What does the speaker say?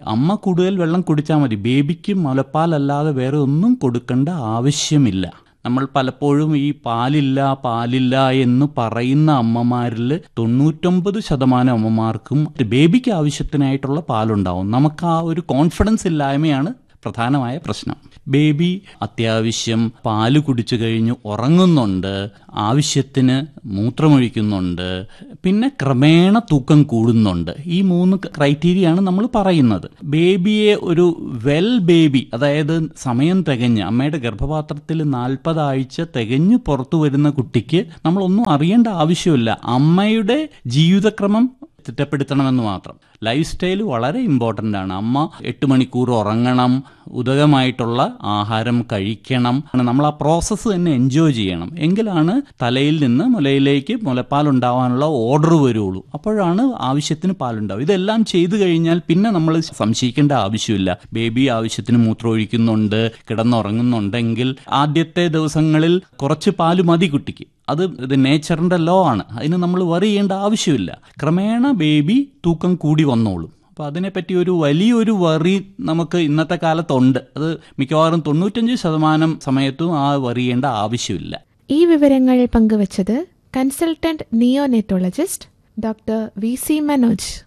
അമ്മ കൂടുതൽ വെള്ളം കുടിച്ചാൽ മതി ബേബിക്ക് മുലപ്പാലല്ലാതെ വേറെ ഒന്നും കൊടുക്കേണ്ട ആവശ്യമില്ല നമ്മൾ പലപ്പോഴും ഈ പാലില്ല പാലില്ല എന്ന് പറയുന്ന അമ്മമാരിൽ തൊണ്ണൂറ്റൊമ്പത് ശതമാനം അമ്മമാർക്കും ബേബിക്ക് ആവശ്യത്തിനായിട്ടുള്ള പാലുണ്ടാവും നമുക്ക് ആ ഒരു കോൺഫിഡൻസ് ഇല്ലായ്മയാണ് പ്രധാനമായ പ്രശ്നം ബേബി അത്യാവശ്യം പാല് കുടിച്ചു കഴിഞ്ഞ് ഉറങ്ങുന്നുണ്ട് ആവശ്യത്തിന് മൂത്രമൊഴിക്കുന്നുണ്ട് പിന്നെ ക്രമേണ തൂക്കം കൂടുന്നുണ്ട് ഈ മൂന്ന് ക്രൈറ്റീരിയയാണ് നമ്മൾ പറയുന്നത് ബേബിയെ ഒരു വെൽ ബേബി അതായത് സമയം തികഞ്ഞ് അമ്മയുടെ ഗർഭപാത്രത്തിൽ നാൽപ്പത് ആഴ്ച തികഞ്ഞ് പുറത്തു വരുന്ന കുട്ടിക്ക് നമ്മളൊന്നും അറിയേണ്ട ആവശ്യമില്ല അമ്മയുടെ ജീവിതക്രമം തിട്ടപ്പെടുത്തണമെന്ന് മാത്രം ലൈഫ് സ്റ്റൈൽ വളരെ ഇമ്പോർട്ടൻ്റ് ആണ് അമ്മ എട്ട് മണിക്കൂർ ഉറങ്ങണം ഉദകമായിട്ടുള്ള ആഹാരം കഴിക്കണം നമ്മൾ ആ പ്രോസസ്സ് തന്നെ എൻജോയ് ചെയ്യണം എങ്കിലാണ് തലയിൽ നിന്ന് മുലയിലേക്ക് മുലപ്പാൽ ഉണ്ടാവാനുള്ള ഓർഡർ വരുള്ളൂ അപ്പോഴാണ് ആവശ്യത്തിന് പാലുണ്ടാവും ഇതെല്ലാം ചെയ്തു കഴിഞ്ഞാൽ പിന്നെ നമ്മൾ സംശയിക്കേണ്ട ആവശ്യമില്ല ബേബി ആവശ്യത്തിന് മൂത്രമൊഴിക്കുന്നുണ്ട് കിടന്നുറങ്ങുന്നുണ്ടെങ്കിൽ ആദ്യത്തെ ദിവസങ്ങളിൽ കുറച്ച് പാല് മതി കുട്ടിക്ക് അത് ഇത് നേച്ചറിന്റെ ലോ ആണ് അതിന് നമ്മൾ വറി ചെയ്യേണ്ട ആവശ്യമില്ല ക്രമേണ ബേബി തൂക്കം കൂടി വന്നോളും അപ്പോൾ അതിനെപ്പറ്റി ഒരു വലിയൊരു വറി നമുക്ക് ഇന്നത്തെ കാലത്തുണ്ട് അത് മിക്കവാറും തൊണ്ണൂറ്റഞ്ച് ശതമാനം സമയത്തും ആ വറിയേണ്ട ആവശ്യമില്ല ഈ വിവരങ്ങൾ പങ്കുവച്ചത് consultant neonatologist doctor V C Manoj